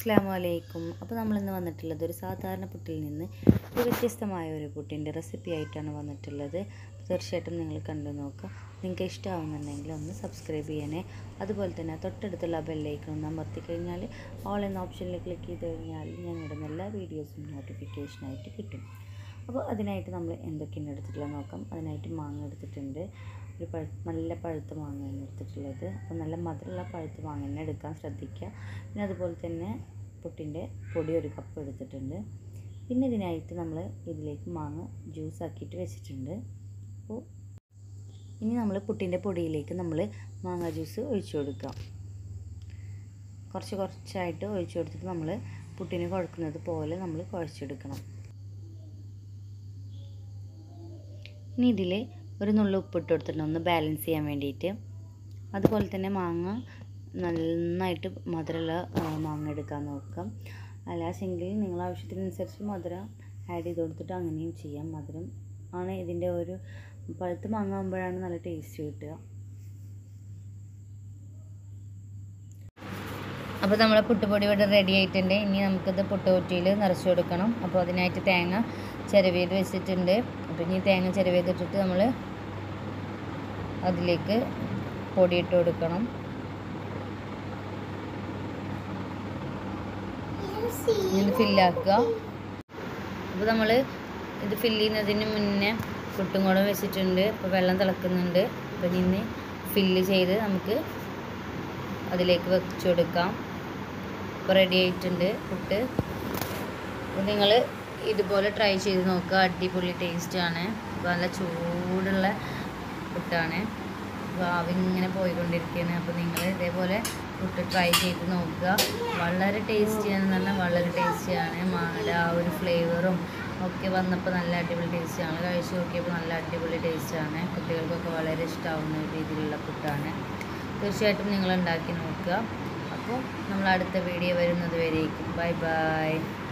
അസ്സാം വലൈക്കും അപ്പോൾ നമ്മളിന്ന് വന്നിട്ടുള്ളത് ഒരു സാധാരണ പുട്ടിൽ നിന്ന് ഒരു വ്യത്യസ്തമായ ഒരു പുട്ടിൻ്റെ റെസിപ്പി ആയിട്ടാണ് വന്നിട്ടുള്ളത് തീർച്ചയായിട്ടും നിങ്ങൾ കണ്ടു നോക്കുക നിങ്ങൾക്ക് ഇഷ്ടമാവുന്നുണ്ടെങ്കിൽ ഒന്ന് സബ്സ്ക്രൈബ് ചെയ്യണേ അതുപോലെ തന്നെ തൊട്ടടുത്തുള്ള ബെല്ലൈക്കൺ ഒന്ന് അമർത്തി കഴിഞ്ഞാൽ ഓൾ എന്ന ഓപ്ഷനിൽ ക്ലിക്ക് ചെയ്ത് കഴിഞ്ഞാൽ ഞാൻ ഇടുന്ന എല്ലാ വീഡിയോസും നോട്ടിഫിക്കേഷനായിട്ട് കിട്ടും അപ്പോൾ അതിനായിട്ട് നമ്മൾ എന്തൊക്കെയാണ് എടുത്തിട്ടുള്ളത് നോക്കാം അതിനായിട്ട് മാങ്ങ എടുത്തിട്ടുണ്ട് ഒരു പഴ നല്ല പഴുത്ത മാങ്ങയാണ് എടുത്തിട്ടുള്ളത് അപ്പോൾ നല്ല മധുരമുള്ള പഴുത്ത മാങ്ങ തന്നെ എടുക്കാൻ ശ്രദ്ധിക്കുക പിന്നെ അതുപോലെ തന്നെ പുട്ടിൻ്റെ പൊടി ഒരു കപ്പ് എടുത്തിട്ടുണ്ട് പിന്നെ ഇതിനായിട്ട് നമ്മൾ ഇതിലേക്ക് മാങ്ങ ജ്യൂസ് ആക്കിയിട്ട് വെച്ചിട്ടുണ്ട് അപ്പോൾ ഇനി നമ്മൾ പുട്ടിൻ്റെ പൊടിയിലേക്ക് നമ്മൾ മാങ്ങ ജ്യൂസ് ഒഴിച്ചു കൊടുക്കാം കുറച്ച് കുറച്ചായിട്ട് ഒഴിച്ചു കൊടുത്തിട്ട് നമ്മൾ പുട്ടിന് കുഴക്കുന്നത് പോലെ നമ്മൾ കുഴച്ചെടുക്കണം ഇനി ഇതിൽ ഒരു നുള്ളു ഉപ്പിട്ട് കൊടുത്തിട്ടുണ്ട് ഒന്ന് ബാലൻസ് ചെയ്യാൻ വേണ്ടിയിട്ട് അതുപോലെ തന്നെ മാങ്ങ നന്നായിട്ട് മധുരമുള്ള മാങ്ങ എടുക്കാൻ നോക്കാം അല്ലാച്ചെങ്കിൽ നിങ്ങൾ ആവശ്യത്തിനനുസരിച്ച് മധുരം ആഡ് ചെയ്ത് കൊടുത്തിട്ട് അങ്ങനെയും ചെയ്യാം മധുരം ആണ് ഇതിൻ്റെ ഒരു പഴുത്ത് മാങ്ങ ആകുമ്പോഴാണ് നല്ല ടേസ്റ്റ് കിട്ടുക അപ്പോൾ നമ്മളെ പുട്ടുപൊടി ഇവിടെ റെഡി ആയിട്ടുണ്ട് ഇനി നമുക്കിത് പുട്ടുകുറ്റിയിൽ നിറച്ച് കൊടുക്കണം അപ്പോൾ അതിനായിട്ട് തേങ്ങ ചിരവിയത് വെച്ചിട്ടുണ്ട് അപ്പോൾ ഇനി തേങ്ങ ചിരവിയതിട്ടിട്ട് നമ്മൾ അതിലേക്ക് പൊടിയിട്ട് കൊടുക്കണം ഇത് ഫില്ലാക്കുക അപ്പോൾ നമ്മൾ ഇത് ഫില്ല് ചെയ്യുന്നതിന് മുന്നേ പുട്ടും കൂടെ വെച്ചിട്ടുണ്ട് അപ്പോൾ വെള്ളം തിളക്കുന്നുണ്ട് അപ്പോൾ നിന്ന് ഫില്ല് ചെയ്ത് നമുക്ക് അതിലേക്ക് വെച്ച് കൊടുക്കാം ഇപ്പോൾ റെഡി ആയിട്ടുണ്ട് പുട്ട് അപ്പോൾ നിങ്ങൾ ഇതുപോലെ ട്രൈ ചെയ്ത് നോക്കുക അടിപൊളി ടേസ്റ്റാണ് അപ്പോൾ നല്ല ചൂടുള്ള പുട്ടാണ് അപ്പോൾ ആവിങ്ങനെ പോയിക്കൊണ്ടിരിക്കുകയാണ് അപ്പോൾ നിങ്ങൾ ഇതേപോലെ പുട്ട് ട്രൈ ചെയ്ത് നോക്കുക വളരെ ടേസ്റ്റിയാണെന്ന് പറഞ്ഞാൽ വളരെ ടേസ്റ്റിയാണ് മാങ്ങയുടെ ആ ഒരു ഫ്ലേവറും ഒക്കെ വന്നപ്പോൾ നല്ല അടിപൊളി ടേസ്റ്റാണ് കഴിച്ച് നോക്കിയപ്പോൾ നല്ല അടിപൊളി ടേസ്റ്റാണ് കുട്ടികൾക്കൊക്കെ വളരെ ഇഷ്ടമാവുന്ന രീതിയിലുള്ള പുട്ടാണ് തീർച്ചയായിട്ടും നിങ്ങൾ ഉണ്ടാക്കി നോക്കുക അപ്പോൾ നമ്മൾ അടുത്ത വീഡിയോ വരുന്നത് വരേക്കും ബൈ ബൈ